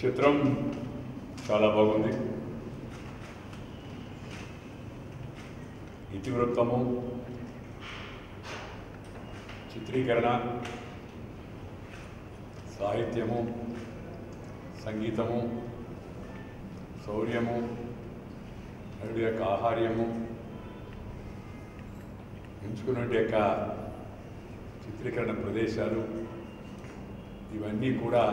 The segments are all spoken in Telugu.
చిత్రం చాలా బాగుంది ఇతివృత్తము చిత్రీకరణ సాహిత్యము సంగీతము శౌర్యము నరుడి యొక్క ఆహార్యము ఎంచుకున్న యొక్క చిత్రీకరణ ప్రదేశాలు ఇవన్నీ కూడా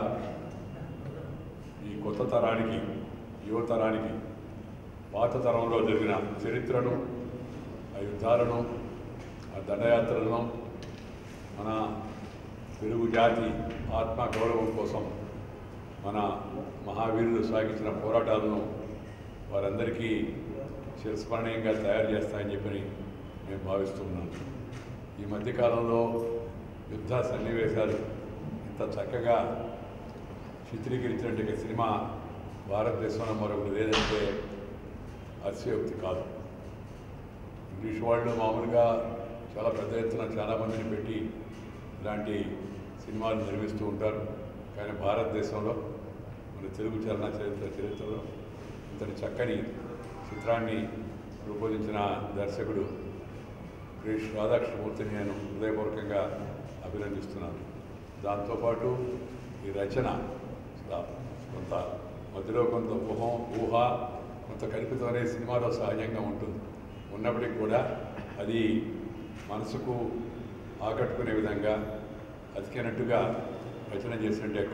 ఈ కొత్త తరానికి యువతరానికి పాత తరంలో జరిగిన చరిత్రను ఆ యుద్ధాలను ఆ దండయాత్రలను మన తెలుగు జాతి ఆత్మ గౌరవం కోసం మన మహావీరులు సాగించిన పోరాటాలను వారందరికీ చిరస్మరణీయంగా తయారు చేస్తాయని చెప్పని నేను భావిస్తున్నాను ఈ మధ్యకాలంలో యుద్ధ సన్నివేశాలు ఇంత చక్కగా చిత్రీకరించినట్టు సినిమా భారతదేశంలో మరొకటి లేదంటే అతిశయోక్తి కాదు ఇంగ్లీష్ వాళ్ళు మామూలుగా చాలా పెద్ద ఎత్తున చాలామందిని పెట్టి ఇలాంటి సినిమాలు నిర్మిస్తూ ఉంటారు కానీ భారతదేశంలో మన తెలుగు చలన చరిత్ర చరిత్రలో ఇంతటి చక్కని చిత్రాన్ని రూపొందించిన దర్శకుడు క్రిష్ రాధాకృష్ణమూర్తిని నేను హృదయపూర్వకంగా అభినందిస్తున్నాను దాంతోపాటు ఈ రచన చాలా కొంత మధ్యలో కొంత ఊహం ఊహ కొంత కల్పితం అనే సినిమాలో సహజంగా ఉంటుంది ఉన్నప్పటికీ కూడా అది మనసుకు ఆకట్టుకునే విధంగా అతికినట్టుగా రచన చేసిన యొక్క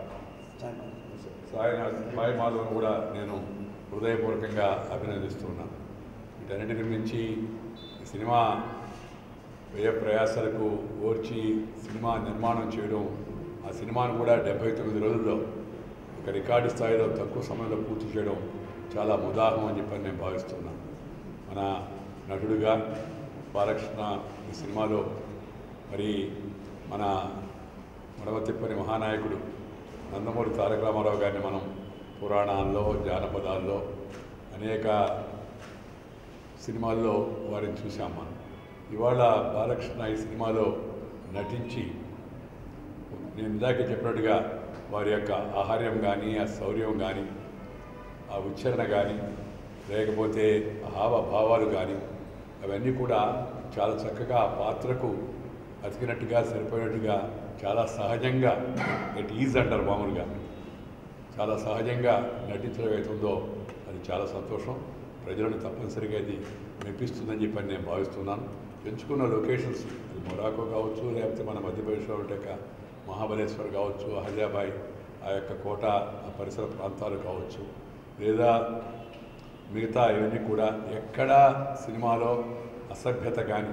సాయి సాయి మాధవన్ కూడా నేను హృదయపూర్వకంగా అభినందిస్తున్నాను వీటన్నిటిని మించి ఈ సినిమా వ్యయ ప్రయాసాలకు ఓర్చి సినిమా నిర్మాణం చేయడం ఆ సినిమాను కూడా డెబ్బై తొమ్మిది రోజుల్లో ఒక రికార్డు స్థాయిలో తక్కువ సమయంలో పూర్తి చేయడం చాలా ముదాహం అని చెప్పని నేను భావిస్తున్నాను మన నటుడుగా బాలకృష్ణ ఈ సినిమాలో మరి మన మడవ తిప్పని మహానాయకుడు నందమూరి తారక రామారావు గారిని మనం పురాణాల్లో జానపదాల్లో అనేక సినిమాల్లో వారిని చూసాం మనం ఇవాళ బాలకృష్ణ ఈ సినిమాలో నటించి నేను ఇందాక చెప్పినట్టుగా వారి యొక్క ఆహార్యం కానీ ఆ శౌర్యం కానీ ఆ ఉచ్చారణ కానీ లేకపోతే హావభావాలు కానీ అవన్నీ కూడా చాలా చక్కగా ఆ పాత్రకు అతికినట్టుగా సరిపోయినట్టుగా చాలా సహజంగా ఇట్ ఈజ్ అంటారు మామూలుగా చాలా సహజంగా నటించడం అవుతుందో అది చాలా సంతోషం ప్రజలను తప్పనిసరిగా ఇది మెప్పిస్తుందని చెప్పని నేను భావిస్తున్నాను ఎంచుకున్న లొకేషన్స్ అది మొరాకో కావచ్చు లేకపోతే మన మధ్యప్రదేశ్లో ఉండే యొక్క మహాబలేశ్వర్ కావచ్చు హైదరాబాద్ ఆ యొక్క కోట ఆ పరిసర ప్రాంతాలు కావచ్చు లేదా మిగతా ఇవన్నీ కూడా ఎక్కడా సినిమాలో అసభ్యత కానీ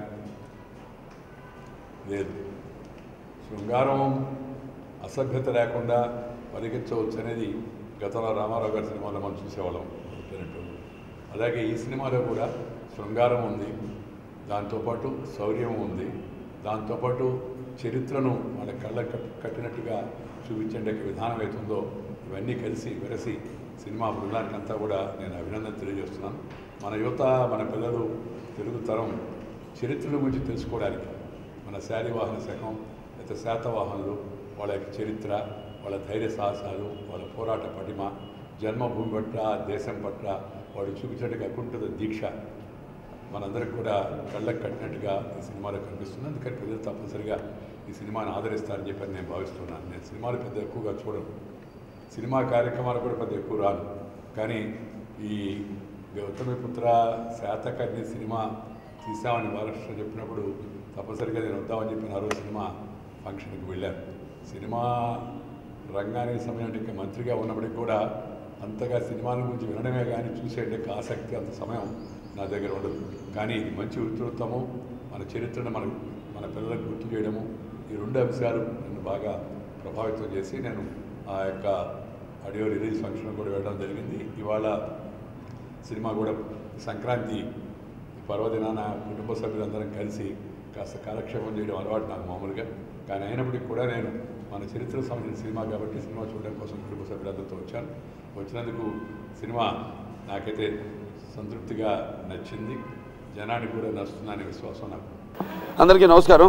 లేదు శృంగారం అసభ్యత లేకుండా పరిగించవచ్చు అనేది గతంలో రామారావు గారి సినిమాలో మనం చూసేవాళ్ళం చెప్పినట్టు అలాగే ఈ సినిమాలో కూడా శృంగారం ఉంది దాంతోపాటు శౌర్యం ఉంది దాంతోపాటు చరిత్రను మన కళ్ళ కట్టినట్టుగా చూపించే విధానం అవుతుందో ఇవన్నీ కలిసి వెరసి సినిమా బృందానికి అంతా కూడా నేను అభినందన తెలియజేస్తున్నాను మన యువత మన పిల్లలు తెలుగు తరం చరిత్రల గురించి తెలుసుకోవడానికి మన శాలివాహన శకం లేకపోతే శాతవాహనులు వాళ్ళ యొక్క చరిత్ర వాళ్ళ ధైర్య సాహసాలు వాళ్ళ పోరాట పటిమ జన్మభూమి పట్ల దేశం పట్ల వాడు చూపించినట్టుగా అకుంఠిత దీక్ష మనందరికి కూడా కళ్ళకు కట్టినట్టుగా ఈ సినిమాలో కనిపిస్తుంది అందుకని ప్రజలు తప్పనిసరిగా ఈ సినిమాని ఆదరిస్తారని చెప్పి నేను భావిస్తున్నాను నేను సినిమాలు పెద్ద ఎక్కువగా చూడను సినిమా కార్యక్రమాలు కూడా పెద్ద ఎక్కువ రాను కానీ ఈ గౌతమిపుత్ర శాతకర్ణి సినిమా తీసామని బాలకృష్ణ చెప్పినప్పుడు తప్పనిసరిగా నేను వద్దామని చెప్పిన ఆ రోజు సినిమా ఫంక్షన్కి వెళ్ళాను సినిమా రంగానికి సంబంధించిన మంత్రిగా ఉన్నప్పటికీ కూడా అంతగా సినిమాల గురించి వినడమే కానీ చూసేట ఆసక్తి అంత సమయం నా దగ్గర ఉండదు కానీ ఇది మంచి వృత్తివృత్తము మన చరిత్రను మన మన పిల్లలకు గుర్తు చేయడము ఈ రెండు అంశాలు నన్ను బాగా ప్రభావితం చేసి నేను ఆ యొక్క ఆడియో రిలీజ్ ఫంక్షన్ కూడా వెళ్ళడం జరిగింది ఇవాళ సినిమా కూడా సంక్రాంతి పర్వదినాన కుటుంబ సభ్యులందరం కలిసి కాస్త కాలక్షేపం చేయడం అలవాటు నాకు మామూలుగా కానీ అయినప్పటికీ కూడా నేను మన చరిత్రకు సంబంధించిన సినిమా కాబట్టి సినిమా చూడడం కోసం కుటుంబ సభ్యులందరితో వచ్చాను వచ్చినందుకు సినిమా నాకైతే సంతృప్తిగా నచ్చింది జనానికి కూడా నచ్చుతుందనే విశ్వాసం నాకు అందరికీ నమస్కారం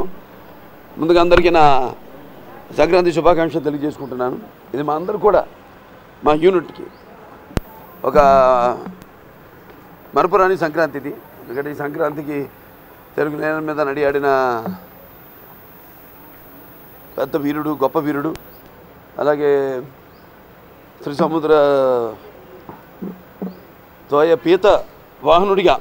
ముందుగా అందరికీ నా సంక్రాంతి శుభాకాంక్షలు తెలియజేసుకుంటున్నాను ఇది మా అందరూ కూడా మా యూనిట్కి ఒక మరపురాని సంక్రాంతిది ఎందుకంటే ఈ సంక్రాంతికి తెలుగు నేల మీద నడియాడిన పెద్ద వీరుడు గొప్ప వీరుడు అలాగే శ్రీ సముద్ర తోయ పీత వాహనుడిగా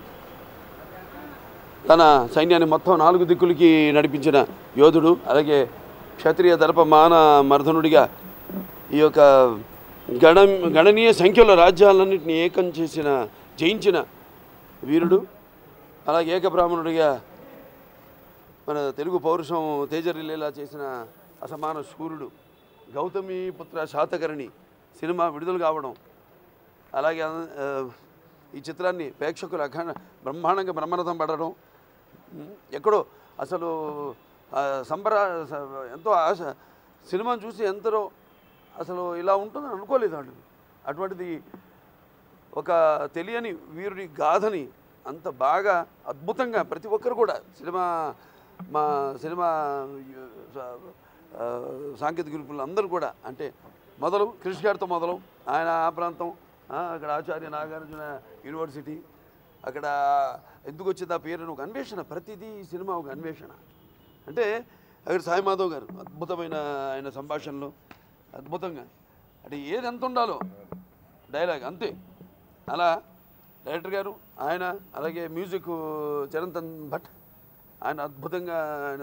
తన సైన్యాన్ని మొత్తం నాలుగు దిక్కులకి నడిపించిన యోధుడు అలాగే క్షత్రియ దర్ప మాన మర్దనుడిగా ఈ యొక్క గణ గణనీయ సంఖ్యలో రాజ్యాలన్నింటినీ ఏకం చేసిన జయించిన వీరుడు అలాగే ఏకబ్రాహ్మణుడిగా మన తెలుగు పౌరుషం తేజరిల్లేలా చేసిన అసమాన శూరుడు గౌతమి పుత్ర శాతకర్ణి సినిమా విడుదల కావడం అలాగే ఆ, ఈ చిత్రాన్ని ప్రేక్షకులు అఖండ బ్రహ్మాండంగా బ్రహ్మరథం పడడం ఉమ్, ఎక్కడో అసలు ఆ, సంబరా స- ఎంతో ఆశ సినిమాను చూసి ఎంతలో అసలు ఇలా ఉంటుందని అనుకోలేదు వాళ్ళు అటువంటిది ఒక తెలియని వీరుడి గాథని అంత బాగా అద్భుతంగా ప్రతి ఒక్కరు కూడా సినిమా మా సినిమా ఆ, సాంకేతిక నిపుణులు అందరూ కూడా అంటే మొదలు కృషి గారితో మొదలు ఆయన ఆ ప్రాంతం ఆ, అక్కడ ఆచార్య నాగార్జున యూనివర్సిటీ అక్కడ ఎందుకు వచ్చింది ఆ పేరు అని ఒక అన్వేషణ ప్రతిదీ ఈ సినిమా ఒక అన్వేషణ అంటే అక్కడ సాయి మాధవ్ గారు అద్భుతమైన ఆయన సంభాషణలు అద్భుతంగా అంటే ఏది ఎంత ఉండాలో డైలాగ్ అంతే అలా డైరెక్టర్ గారు ఆయన అలాగే మ్యూజిక్ చరణ్తన్ భట్ ఆయన అద్భుతంగా ఆయన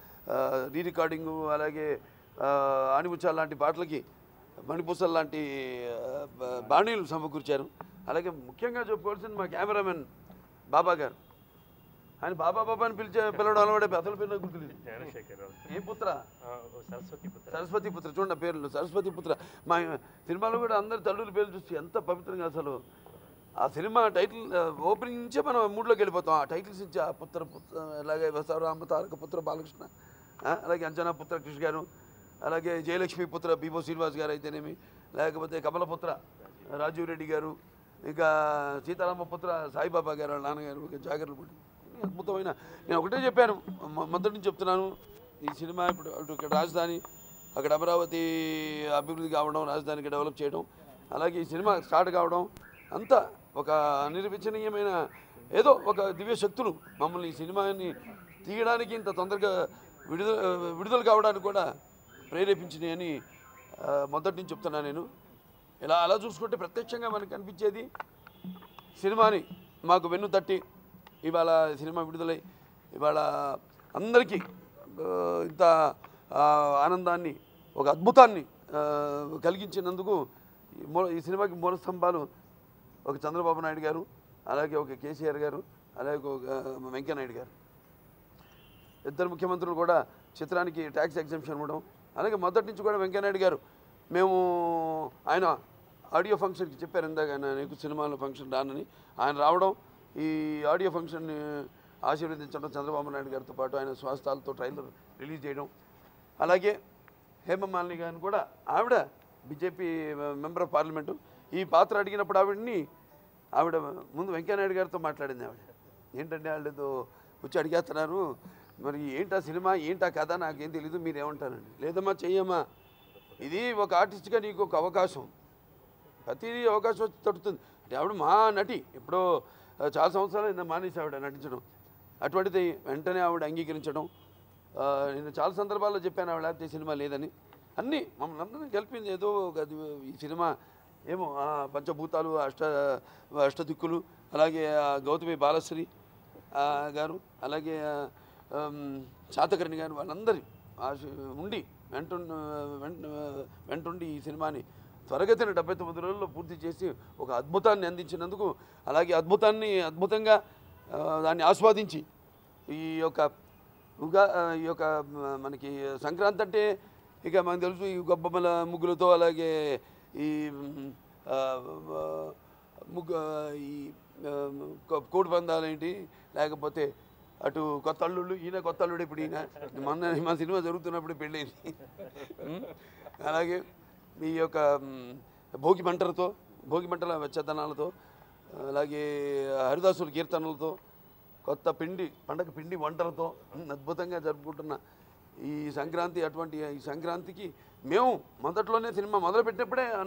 రీ రికార్డింగు అలాగే ఆ, ఆణిముత్యాల లాంటి పాటలకి మణిపూసల్ లాంటి ఆ, బ- బాణీలు సమకూర్చారు అలాగే ముఖ్యంగా చెప్పుకోవాల్సింది మా కెమెరామెన్ బాబా గారు ఆయన బాబా బాబా అని పిలిచే పిల్లడం అలవాడే అసలు పేరు నాకు గుర్తులేదు జ్ఞానశేఖర్ ఏ పుత్ర ఆ, ఓ సరస్వతి పుత్ర సరస్వతి పుత్ర చూడండి ఆ పేర్లు సరస్వతి పుత్ర మా సినిమాలో కూడా అందరి తల్లుల పేర్లు చూసి ఎంత పవిత్రంగా అసలు ఆ సినిమా టైటిల్ ఆ, ఓపెనింగ్ నుంచే మనం మూడ్లోకి వెళ్ళిపోతాం ఆ టైటిల్స్ ఇచ్చి ఆ పుత్ర పుత్ర అలాగే బసవరామ తారక పుత్ర బాలకృష్ణ ఆ, అలాగే అంజనా పుత్ర కృష్ణ గారు అలాగే జయలక్ష్మి పుత్ర బీబో శ్రీనివాస్ గారు అయితేనేమి లేకపోతే కమలపుత్ర రాజీవ్ రెడ్డి గారు ఇంకా సీతారామ పుత్ర సాయిబాబా గారు వాళ్ళ నాన్నగారు ఇంకా జాగ్రత్త పుట్టి అద్భుతమైన నేను ఒకటే చెప్పాను మొ- మొదటి నుంచి చెప్తున్నాను ఈ సినిమా ఇప్పుడు అటు ఇక్కడ రాజధాని అక్కడ అమరావతి అభివృద్ధి కావడం రాజధానికి డెవలప్ చేయడం అలాగే ఈ సినిమా స్టార్ట్ కావడం అంతా ఒక అనిర్వచనీయమైన ఏదో ఒక దివ్య శక్తులు మమ్మల్ని ఈ సినిమాని తీయడానికి ఇంత తొందరగా విడుదల విడుదల కావడానికి కూడా ప్రేరేపించినాయని ఆ, మొదటి నుంచి చెప్తున్నాను నేను ఇలా అలా చూసుకుంటే ప్రత్యక్షంగా మనకు కనిపించేది సినిమాని మాకు వెన్ను తట్టి ఇవాళ సినిమా విడుదలై ఇవాళ అందరికీ ఆ, ఇంత ఆ, ఆనందాన్ని ఒక అద్భుతాన్ని ఆ, కలిగించినందుకు ఈ మూల ఈ సినిమాకి మూల స్తంభాలు ఒక చంద్రబాబు నాయుడు గారు అలాగే ఒక కేసీఆర్ గారు అలాగే ఒక వెంకయ్యనాయుడు గారు ఇద్దరు ముఖ్యమంత్రులు కూడా చిత్రానికి ట్యాక్స్ ఎగ్జామ్షన్ ఇవ్వడం అలాగే మొదటి నుంచి కూడా వెంకయ్యనాయుడు గారు మేము ఆయన ఆడియో ఫంక్షన్కి చెప్పారు ఇందాక ఆయన నీకు సినిమాలో ఫంక్షన్ రానని ఆయన రావడం ఈ ఆడియో ఫంక్షన్ని ఆశీర్వదించడం చంద్రబాబు నాయుడు గారితో పాటు ఆయన స్వస్థాలతో ట్రైలర్ రిలీజ్ చేయడం అలాగే హేమమాలిని గారిని కూడా ఆవిడ బీజేపీ మెంబర్ ఆఫ్ పార్లమెంటు ఈ పాత్ర అడిగినప్పుడు ఆవిడని ఆవిడ ముందు వెంకయ్యనాయుడు గారితో మాట్లాడింది ఆవిడ ఏంటంటే వాళ్ళతో వచ్చి అడిగేస్తున్నారు మరి ఏంటా సినిమా ఏంటా కథ నాకేం తెలీదు మీరు ఏమంటారండి లేదమ్మా చెయ్యమ్మా ఇది ఒక ఆర్టిస్ట్గా నీకు ఒక అవకాశం ప్రతిదీ అవకాశం వచ్చి తడుతుంది అంటే ఆవిడ మా నటి ఇప్పుడు చాలా సంవత్సరాలు నేను మానేసి ఆవిడ నటించడం అటువంటిది వెంటనే ఆవిడ అంగీకరించడం ఆ, నేను చాలా సందర్భాల్లో చెప్పాను ఆవిడ లేకపోతే ఈ సినిమా లేదని అన్నీ మమ్మల్ని అందరినీ కలిపింది ఏదో ఒక అది ఈ సినిమా ఏమో ఆ పంచభూతాలు అష్ట అష్టదిక్కులు అలాగే ఆ గౌతమి బాలశ్రీ ఆ, గారు అలాగే ఆ, ఆమ్, శాతకర్ణి గారు వాళ్ళందరి ఆశ ఉండి వెంట వెంట వెంటుండి ఈ సినిమాని త్వరగతిన డెబ్బై తొమ్మిది రోజుల్లో పూర్తి చేసి ఒక అద్భుతాన్ని అందించినందుకు అలాగే అద్భుతాన్ని అద్భుతంగా ఆ, దాన్ని ఆస్వాదించి ఈ యొక్క ఉగా ఆ, ఈ యొక్క మ- మనకి సంక్రాంతి అంటే ఇక మనకు తెలుసు ఈ గొబ్బమ్మల ముగ్గులతో అలాగే ఈ మ్, ఆ, ఆ, ముగ్గు ఈ ఆ, కో- కోడి పందాలు ఏంటి లేకపోతే అటు కొత్త అల్లుళ్ళు ఈయన కొత్త అల్లుడు ఇప్పుడు ఈయన మొన్న మా సినిమా జరుగుతున్నప్పుడు పెళ్ళైంది ఉమ్, అలాగే ఈ యొక్క మ్, భోగి మంటలతో భోగి మంటల వెచ్చదనాలతో అలాగే హరిదాసుల కీర్తనలతో కొత్త పిండి పండగ పిండి వంటలతో ఉమ్, అద్భుతంగా జరుపుకుంటున్న ఈ సంక్రాంతి అటువంటి ఈ సంక్రాంతికి మేము మొదట్లోనే సినిమా మొదలుపెట్టినప్పుడే అన్నాం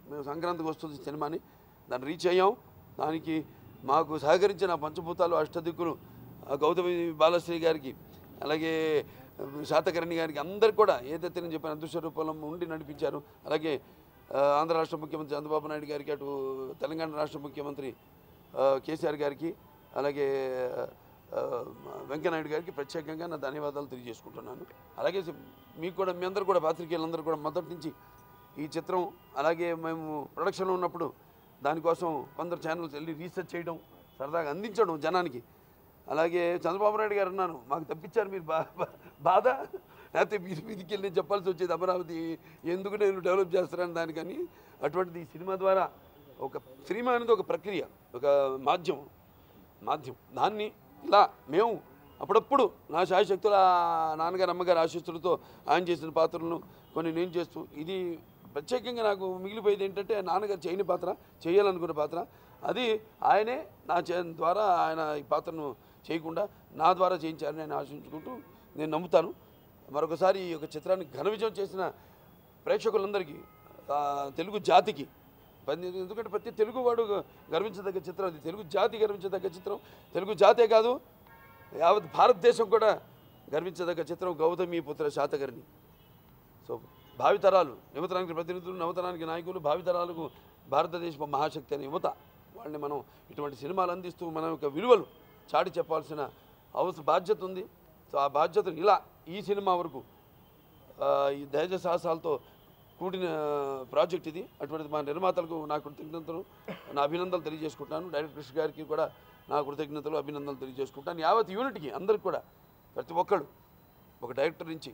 మేము సంక్రాంతికి వస్తుంది సినిమాని దాన్ని రీచ్ అయ్యాం దానికి మాకు సహకరించిన పంచభూతాలు అష్టదిక్కులు ఆ గౌతమి బాలశ్రీ గారికి అలాగే ఆ, శాతకర్ణి గారికి అందరికి కూడా ఏదైతే నేను చెప్పిన అదృశ్య రూపంలో ఉండి నడిపించారు అలాగే ఆ, ఆంధ్ర రాష్ట్ర ముఖ్యమంత్రి చంద్రబాబు నాయుడు గారికి అటు తెలంగాణ రాష్ట్ర ముఖ్యమంత్రి ఆ, కేసీఆర్ గారికి అలాగే ఆ, వెంకయ్యనాయుడు గారికి ప్రత్యేకంగా నా ధన్యవాదాలు తెలియజేసుకుంటున్నాను అలాగే మీకు కూడా మీ అందరూ కూడా పాత్రికేయులందరూ కూడా మొదటి నుంచి ఈ చిత్రం అలాగే మేము ప్రొడక్షన్లో ఉన్నప్పుడు దానికోసం కొందరు ఛానల్స్ వెళ్ళి రీసెర్చ్ చేయడం సరదాగా అందించడం జనానికి అలాగే చంద్రబాబు నాయుడు గారు అన్నాను మాకు తప్పించారు మీరు బా బా- బాధ లేకపోతే మీరు మీదికి వెళ్ళి నేను చెప్పాల్సి వచ్చేది అమరావతి ఎందుకు నేను డెవలప్ చేస్తున్నాను దానికని అటువంటిది ఈ సినిమా ద్వారా ఒక సినిమా అనేది ఒక ప్రక్రియ ఒక మాధ్యమం మాధ్యమం దాన్ని ఇలా మేము అప్పుడప్పుడు నా శాయశక్తుల నాన్నగారు అమ్మగారి ఆశీస్సులతో ఆయన చేసిన పాత్రలను కొన్ని నేను చేస్తూ ఇది ప్రత్యేకంగా నాకు మిగిలిపోయేది ఏంటంటే నాన్నగారు చేయని పాత్ర చేయాలనుకున్న పాత్ర అది ఆయనే నా చే ద్వారా ఆయన ఈ పాత్రను చేయకుండా నా ద్వారా చేయించారని నేను ఆశించుకుంటూ నేను నమ్ముతాను మరొకసారి ఈ యొక్క చిత్రాన్ని ఘన విజయం చేసిన ప్రేక్షకులందరికీ ఆ, తెలుగు జాతికి పని- ఎందుకంటే ప్రతి తెలుగువాడు గర్వించదగ్గ చిత్రం అది తెలుగు జాతి గర్వించదగ్గ చిత్రం తెలుగు జాతే కాదు యావత్ భారతదేశం కూడా గర్వించదగ్గ చిత్రం గౌతమి పుత్ర శాతకర్ణి సో భావితరాలు యువతరానికి ప్రతినిధులు నవతరానికి నాయకులు భావితరాలకు భారతదేశ మహాశక్తి అనే యువత వాళ్ళని మనం ఇటువంటి సినిమాలు అందిస్తూ మన యొక్క విలువలు చాటి చెప్పాల్సిన అవసరం బాధ్యత ఉంది సో ఆ బాధ్యతను ఇలా ఈ సినిమా వరకు ఆ, ఈ ధైర్య సాహసాలతో కూడిన ప్రాజెక్ట్ ఇది అటువంటిది మా నిర్మాతలకు నా కృతజ్ఞతలు నా అభినందనలు తెలియజేసుకుంటాను డైరెక్టర్ కృష్ణ గారికి కూడా నా కృతజ్ఞతలు అభినందనలు తెలియజేసుకుంటాను యావత్ యూనిట్కి అందరికి కూడా ప్రతి ఒక్కళ్ళు ఒక డైరెక్టర్ నుంచి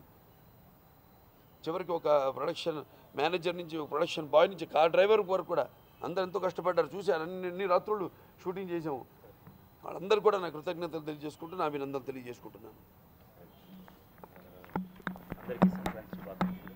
చివరికి ఒక ప్రొడక్షన్ మేనేజర్ నుంచి ఒక ప్రొడక్షన్ బాయ్ నుంచి కార్ డ్రైవర్ వరకు కూడా అందరు ఎంతో కష్టపడ్డారు చూశారు అన్ని అన్ని రాత్రులు షూటింగ్ చేసాము వాళ్ళందరూ కూడా నా కృతజ్ఞతలు తెలియజేసుకుంటూ నా అభినందనలు తెలియజేసుకుంటున్నాను అందరికీ సంక్రాంతి శుభాకాంక్షలు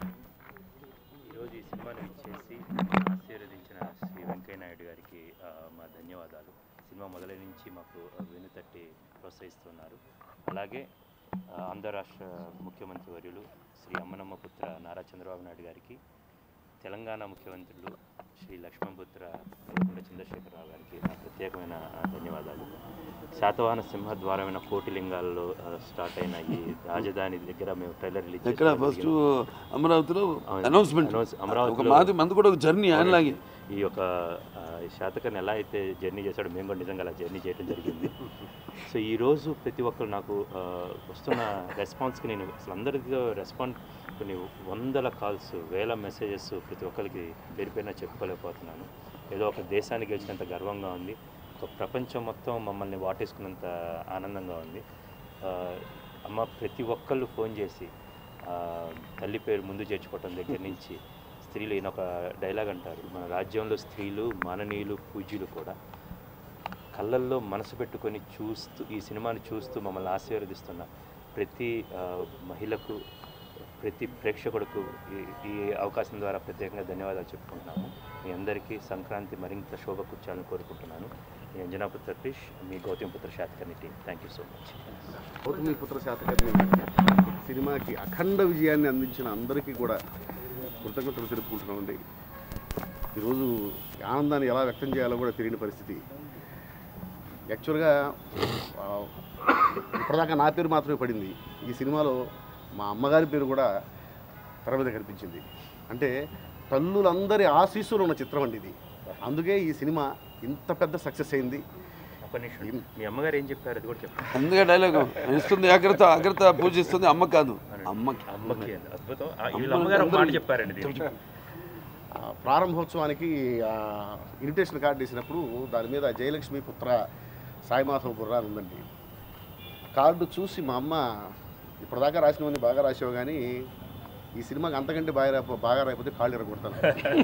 ఈరోజు ఈ సినిమాను ఇచ్చేసి ఆశీర్వదించిన శ్రీ వెంకయ్య నాయుడు గారికి ఆ, మా ధన్యవాదాలు సినిమా మొదలై నుంచి మాకు వెనుతట్టి ప్రోత్సహిస్తున్నారు అలాగే ఆ, ఆంధ్ర రాష్ట్ర ముఖ్యమంత్రి వర్యులు శ్రీ అమ్మనమ్మ పుత్ర నారా చంద్రబాబు నాయుడు గారికి తెలంగాణ ముఖ్యమంత్రులు శ్రీ లక్ష్మణపుత్ర దేవకొండ చంద్రశేఖరరావు గారికి నా ప్రత్యేకమైన ఆ, ధన్యవాదాలు శాతవాహన సింహద్వారమైన కోటిలింగాల్లో ఆ, స్టార్ట్ అయిన ఈ రాజధాని దగ్గర మేము ట్రైలర్ రిలీజ్ ఎక్కడ చేసుకోవడం ఫస్ట్ జరిగింది. అమరావతిలో అవును. అనౌన్స్మెంట్ Announce- ఒక అమరావతిలో- మాది మంది కూడా ఒక జర్నీ ఆయనలాగే ఈ యొక్క ఆ, ఈ శాతకర్ని ఎలా అయితే జర్నీ చేశాడో మేము కూడా నిజంగా అలా జర్నీ చేయడం జరిగింది సో ఈరోజు ప్రతి ఒక్కరు నాకు ఆ, వస్తున్న రెస్పాన్స్కి నేను అసలు అందరితో రెస్పాండ్ కొన్ని వందల కాల్స్ వేల మెసేజెస్ ప్రతి ఒక్కరికి పేరు పేరున చెప్పుకోలేకపోతున్నాను ఏదో ఒక దేశానికి గెలిచినంత గర్వంగా ఉంది ఒక ప్రపంచం మొత్తం మమ్మల్ని వాటేసుకున్నంత ఆనందంగా ఉంది ఆ, అమ్మ ప్రతి ఒక్కళ్ళు ఫోన్ చేసి ఆ, తల్లి పేరు ముందు చేర్చుకోవటం దగ్గర నుంచి స్త్రీలు ఈయన ఒక డైలాగ్ అంటారు మన రాజ్యంలో స్త్రీలు మాననీయులు పూజ్యులు కూడా కళ్ళల్లో మనసు పెట్టుకొని చూస్తూ ఈ సినిమాని చూస్తూ మమ్మల్ని ఆశీర్వదిస్తున్న ప్రతి ఆ, మహిళకు ప్రతి ప్రేక్షకుడుకు ఈ- ఈ అవకాశం ద్వారా ప్రత్యేకంగా ధన్యవాదాలు చెప్పుకుంటున్నాము మీ అందరికీ సంక్రాంతి మరింత శోభ కూర్చాలని కోరుకుంటున్నాను మీ అంజనాపుత్ర క్రిష్ మీ Gautamiputra Satakarni team thank you so much Gautamiputra Satakarni సినిమాకి అఖండ విజయాన్ని అందించిన అందరికీ కూడా కృతజ్ఞతలు తెలుపుకుంటున్నామండి ఈరోజు ఈ ఆనందాన్ని ఎలా వ్యక్తం చేయాలో కూడా తెలియని పరిస్థితి యాక్చువల్గా ఆ, ఇప్పటిదాకా నా పేరు మాత్రమే పడింది ఈ సినిమాలో మా అమ్మగారి పేరు కూడా తెర మీద కనిపించింది అంటే తల్లులందరి ఆశీస్సులు ఉన్న చిత్రం అండి ఇది అందుకే ఈ సినిమా ఇంత పెద్ద సక్సెస్ అయింది ఒక నిమిషం మీ అమ్మగారు ఏం చెప్పారు అది కూడా చెప్పండి అందుకే డైలాగ్ ఇస్తుంది అగ్రత అగ్రత పూజిస్తుంది అమ్మ కాదు అమ్మకి అమ్మకి అని. అద్భుతం ఆ, వీళ్ళ అమ్మగారు ఒక మాట చెప్పారండి దీనికి. ఆ, ప్రారంభోత్సవానికి ఆ, ఇన్విటేషన్ కార్డు వేసినప్పుడు దాని మీద జయలక్ష్మి పుత్ర సాయిమాధవ బుర్రా అని ఉందండి కార్డు చూసి మా అమ్మ ఇప్పటిదాకా రాసినవన్నీ బాగా రాసావు కానీ ఈ సినిమాకి అంతకంటే బాగా రాపో బాగా రాకపోతే కాళ్ళు ఎరగొడతాను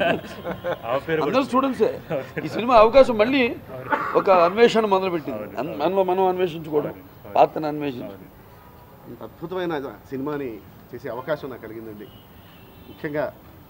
ఆ పేరు కూడా అందరూ స్టూడెంట్సే ఈ సినిమా అవకాశం మళ్ళీ ఒక అన్వేషణ మొదలుపెట్టింది అన్- మనం మనం అన్వేషించుకోవడం పాత్రను అన్వేషించు ఇంత అద్భుతమైన సినిమాని చేసే అవకాశం నాకు కలిగిందండి ముఖ్యంగా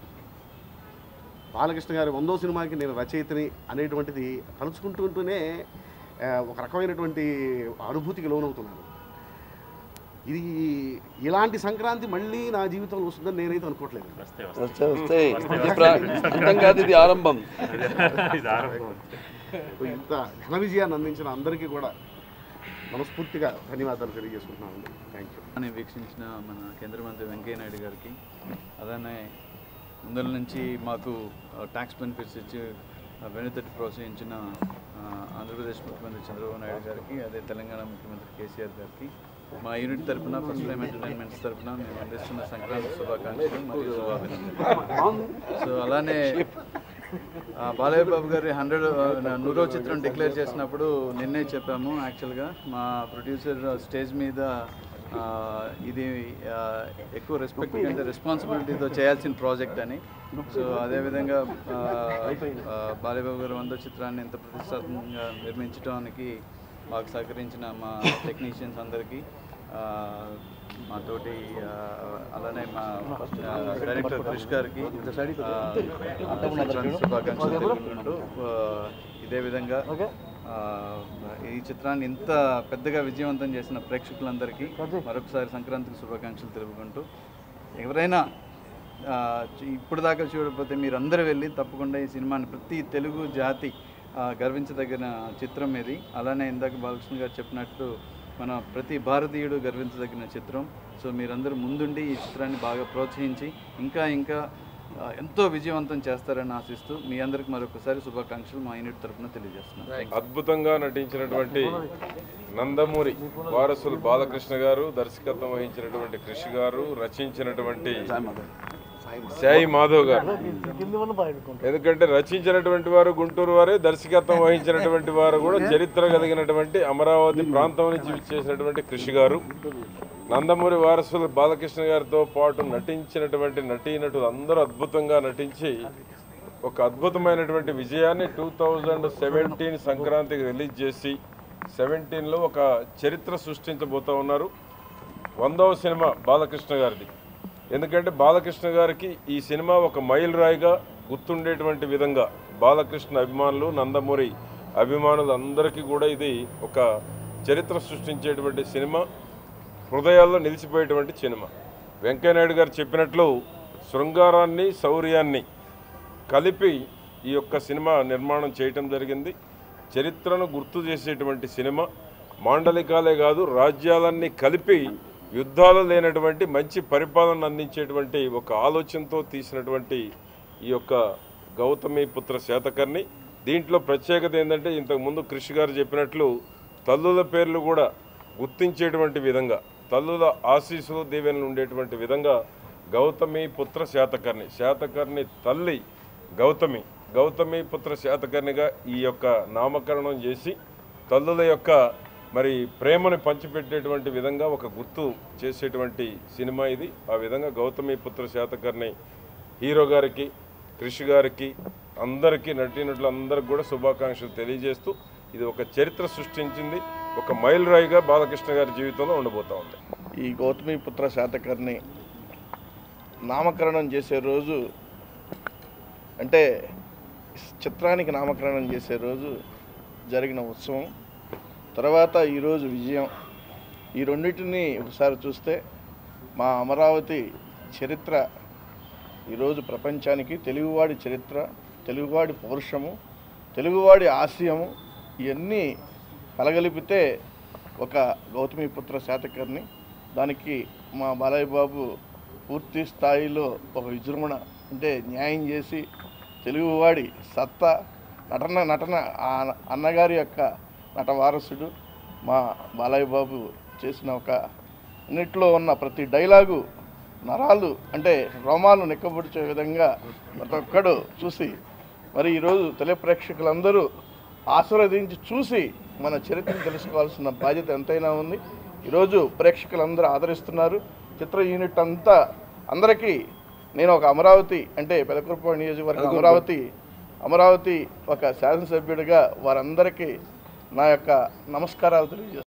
బాలకృష్ణ గారి వందో సినిమాకి నేను రచయితని అనేటువంటిది తలుచుకుంటుంటూనే ఆ, ఒక రకమైనటువంటి అనుభూతికి లోనవుతున్నాను ఇది ఇలాంటి సంక్రాంతి మళ్ళీ నా జీవితంలో వస్తుందని నేనైతే అనుకోవట్లేదు వస్తే వస్తే వస్తాయి ఇది ప్రా- అంతం కాదు ఇది ఆరంభం ఇది ఆరంభం ఇంత ఘన విజయాన్ని అందించిన అందరికీ కూడా మనస్ఫూర్తిగా ధన్యవాదాలు తెలియజేసుకుంటున్నానండి థ్యాంక్ యూ అని వీక్షించిన మన కేంద్ర మంత్రి వెంకయ్య నాయుడు గారికి అలానే ముందల నుంచి మాకు ట్యాక్స్ బెనిఫిట్స్ ఇచ్చి ఆ, వెనుతట్టి ప్రోత్సహించిన ఆ, ఆంధ్రప్రదేశ్ ముఖ్యమంత్రి చంద్రబాబు నాయుడు గారికి అదే తెలంగాణ ముఖ్యమంత్రి కేసీఆర్ గారికి మా యూనిట్ తరపున ఫస్ట్ టైం ఎంటర్టైన్మెంట్స్ తరపున మేము అందిస్తున్న సంక్రాంతి శుభాకాంక్షలు మరియు శుభాభినందనలు సో అలానే ఆ, బాలయ్య బాబు గారి హండ్రెడ్ నూరో చిత్రం డిక్లేర్ చేసినప్పుడు నిన్నే చెప్పాము యాక్చువల్గా మా ప్రొడ్యూసర్ స్టేజ్ మీద ఆ, ఇది ఆ, ఎక్కువ రెస్పెక్ట్ అంటే రెస్పాన్సిబిలిటీతో చేయాల్సిన ప్రాజెక్ట్ అని సో అదేవిధంగా ఆ, ఆ, బాలయ్య బాబు గారు వంద చిత్రాన్ని ఇంత ప్రతిష్టాత్మకంగా నిర్మించడానికి మాకు సహకరించిన మా టెక్నీషియన్స్ అందరికీ ఆ, మాతోటి ఆ, అలానే మా ఆ, డైరెక్టర్ క్రిష్ గారికి ఆ, సంక్రాంతి శుభాకాంక్షలు తెలుపుకుంటూ ఆ, ఇదే విధంగా ఆ, ఈ చిత్రాన్ని ఇంత పెద్దగా విజయవంతం చేసిన ప్రేక్షకులందరికీ మరొకసారి సంక్రాంతికి శుభాకాంక్షలు తెలుపుకుంటూ ఎవరైనా ఆ, ఇప్పుడు దాకా చూడకపోతే మీరు అందరూ వెళ్ళి తప్పకుండా ఈ సినిమాని ప్రతి తెలుగు జాతి ఆ, గర్వించదగిన చిత్రం ఇది అలానే ఇందాక బాలకృష్ణ గారు చెప్పినట్టు మన ప్రతి భారతీయుడు గర్వించదగిన చిత్రం సో మీరందరూ ముందుండి ఈ చిత్రాన్ని బాగా ప్రోత్సహించి ఇంకా ఇంకా ఆ, ఎంతో విజయవంతం చేస్తారని ఆశిస్తూ మీ అందరికి మరొకసారి శుభాకాంక్షలు మా యూనిట్ తరఫున తెలియజేస్తున్నాను Thank you. అద్భుతంగా నటించినటువంటి నందమూరి వారసులు బాలకృష్ణ గారు దర్శకత్వం వహించినటువంటి కృషి గారు రచించినటువంటి సాయి మాధవ్ గారు ఎందుకంటే రచించినటువంటి వారు గుంటూరు వారే దర్శకత్వం వహించినటువంటి వారు కూడా చరిత్ర కలిగినటువంటి అమరావతి ప్రాంతం నుంచి చేసినటువంటి కృషి గారు నందమూరి వారసులు బాలకృష్ణ గారితో పాటు నటించినటువంటి నటీనటులు అందరూ అద్భుతంగా నటించి ఒక అద్భుతమైనటువంటి విజయాన్ని టూ థౌజండ్ సెవెంటీన్ సంక్రాంతికి రిలీజ్ చేసి సెవెంటీన్లో ఒక చరిత్ర సృష్టించబోతా ఉన్నారు వందవ సినిమా బాలకృష్ణ గారిది ఎందుకంటే బాలకృష్ణ గారికి ఈ సినిమా ఒక మైల్ రాయిగా గుర్తుండేటువంటి విధంగా బాలకృష్ణ అభిమానులు నందమూరి అభిమానులు అందరికీ కూడా ఇది ఒక చరిత్ర సృష్టించేటువంటి సినిమా హృదయాల్లో నిలిచిపోయేటువంటి సినిమా వెంకయ్యనాయుడు గారు చెప్పినట్లు శృంగారాన్ని శౌర్యాన్ని కలిపి ఈ యొక్క సినిమా నిర్మాణం చేయటం జరిగింది చరిత్రను గుర్తు చేసేటువంటి సినిమా మాండలికాలే కాదు రాజ్యాలన్నీ కలిపి యుద్ధాలు లేనటువంటి మంచి పరిపాలన అందించేటువంటి ఒక ఆలోచనతో తీసినటువంటి ఈ యొక్క గౌతమి పుత్ర శాతకర్ణి దీంట్లో ప్రత్యేకత ఏంటంటే ఇంతకుముందు కృషి గారు చెప్పినట్లు తల్లుల పేర్లు కూడా గుర్తించేటువంటి విధంగా తల్లుల ఆశీస్సులు దీవెనలు ఉండేటువంటి విధంగా గౌతమి పుత్ర శాతకర్ణి శాతకర్ణి తల్లి గౌతమి గౌతమి పుత్ర శాతకర్ణిగా ఈ యొక్క నామకరణం చేసి తల్లుల యొక్క మరి ప్రేమను పంచిపెట్టేటువంటి విధంగా ఒక గుర్తు చేసేటువంటి సినిమా ఇది ఆ విధంగా గౌతమి పుత్ర శాతకర్ణి హీరో గారికి కృషి గారికి అందరికీ నటీనటులందరికీ కూడా శుభాకాంక్షలు తెలియజేస్తూ ఇది ఒక చరిత్ర సృష్టించింది ఒక మైల్ రాయిగా బాలకృష్ణ గారి జీవితంలో ఉండబోతా ఉంది ఈ గౌతమి పుత్ర శాతకర్ణి నామకరణం చేసే రోజు అంటే చిత్రానికి నామకరణం చేసే రోజు జరిగిన ఉత్సవం తర్వాత ఈరోజు విజయం ఈ రెండింటిని ఒకసారి చూస్తే మా అమరావతి చరిత్ర ఈరోజు ప్రపంచానికి తెలుగువాడి చరిత్ర తెలుగువాడి పౌరుషము తెలుగువాడి ఆశయము ఇవన్నీ కలగలిపితే ఒక గౌతమిపుత్ర శాతకర్ణి దానికి మా బాలయ్య బాబు పూర్తి స్థాయిలో ఒక విజృంభణ అంటే న్యాయం చేసి తెలుగువాడి సత్తా నటన నటన ఆ అన్నగారి యొక్క నట వారసుడు మా బాలయ్య బాబు చేసిన ఒక అన్నిట్లో ఉన్న ప్రతి డైలాగు నరాలు అంటే రోమాలు నెక్కబొడిచే విధంగా ప్రతి ఒక్కడు చూసి మరి ఈరోజు తొలి ప్రేక్షకులందరూ ఆశీర్వదించి చూసి మన చరిత్రను తెలుసుకోవాల్సిన బాధ్యత ఎంతైనా ఉంది ఈరోజు ప్రేక్షకులందరూ ఆదరిస్తున్నారు చిత్ర యూనిట్ అంతా అందరికీ నేను ఒక అమరావతి అంటే పెదకురపాడు నియోజకవర్గం అమరావతి అమరావతి ఒక శాసనసభ్యుడిగా వారందరికీ నా యొక్క నమస్కారాలు తెలియజేస్తున్నాను